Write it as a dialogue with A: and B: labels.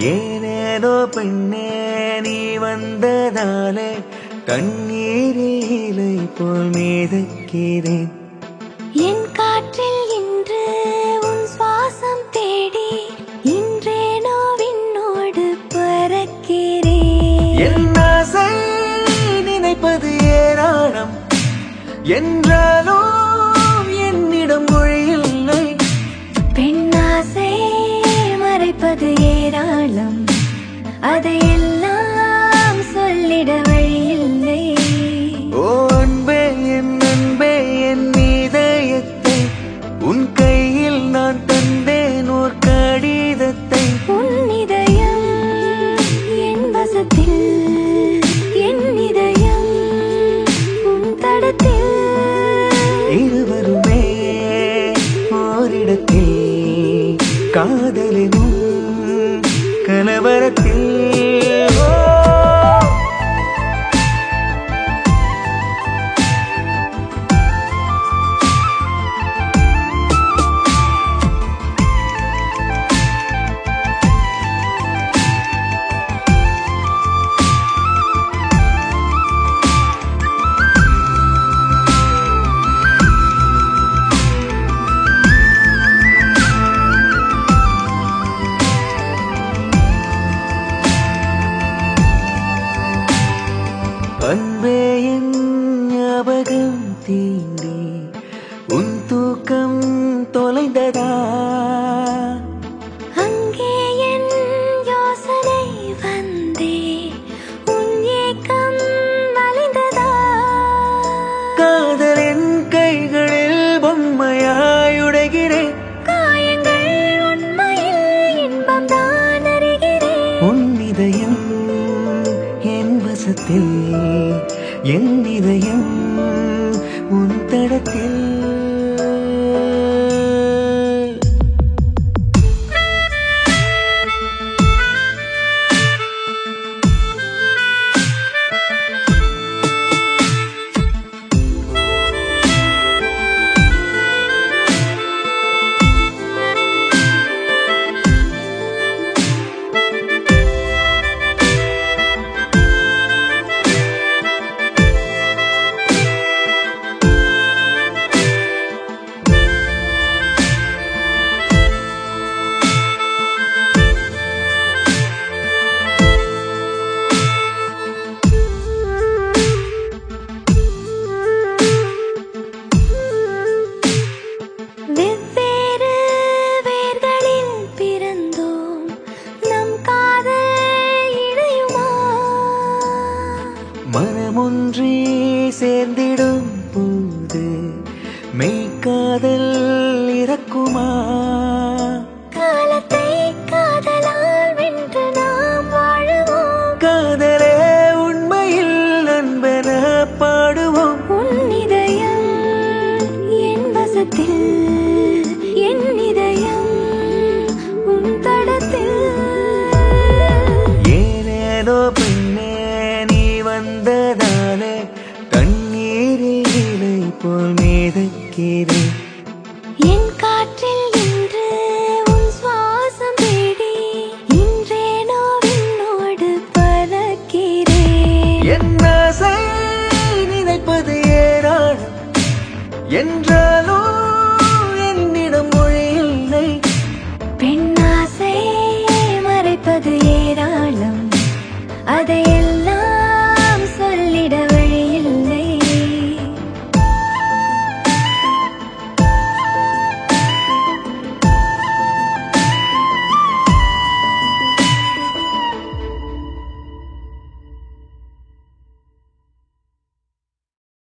A: ஏனேனோ பெண்ணே நீ வந்ததாலே கண்ணீரில் இலை போல் மீதக்கிறேன்
B: என் காற்றில் இன்று உன் சுவாசம் தேடி இன்றேனோ விண்ணோடு பறக்கிறேன்
A: என் ஆசை நினைப்பது ஏராளம் என்றாலும் என்னிடம் மொழி இல்லை
B: பெண்ணாசை மறைப்பது ஏராளம் அதையெல்லாம் சொல்லிட வழியில்லை
A: ஓ அன்பே என் அன்பே என் இதயத்தை உன் கையில் நான் தந்தேன் ஓர் கடிதத்தை
B: உன் இதயம் என் வசத்தில் என் இதயம் உன் தடத்தில்
A: இருவருமே ஓரிடத்தில் காதலினும் கலவரத்தில் ஓ அன்பே என் ஞாபகம் தீண்டி உன் தூக்கம் தொலைந்ததா
B: அங்கே என் யோசனை வந்தே உன் ஏக்கம் வலிந்ததா
A: காதலின் கைகளில் பொம்மையாயுடைகிறேன்
B: காயங்கள் உண்மையில் இன்பம் தான் அறிகிறேன்
A: உன் இதயம் என் வசத்தில் என் இதயம் உன் தடத்தில்
B: வெவ்வேறு வேர்களில் பிறந்தோம் நம் காதல் இணையுமா
A: மனமொன்றே சேர்ந்திடும் போது மெய்க்காதல் இறக்குமா
B: காலத்தை காதலால் வென்று நாம் வாழுவோம்
A: காதலே உண்மையில் அன்பென பாடுவோம்
B: உன் இதயம் என் வசத்தில் என் இதயம் உன் தடத்தில்
A: ஏனேனோ பெண்ணே நீ வந்ததாலே கண்ணீரில் இலை போல் மீதக்கிறேன்
B: என் காற்றில் இன்று உன் சுவாசம் தேடி இன்றேனோ விண்ணோடு பறக்கிறேன்
A: என் ஆசை நினைப்பது ஏராளம் என்றாலும் என்னிடம் மொழி இல்லை
B: பெண்ணாசை மறைப்பது ஏராளம் அதை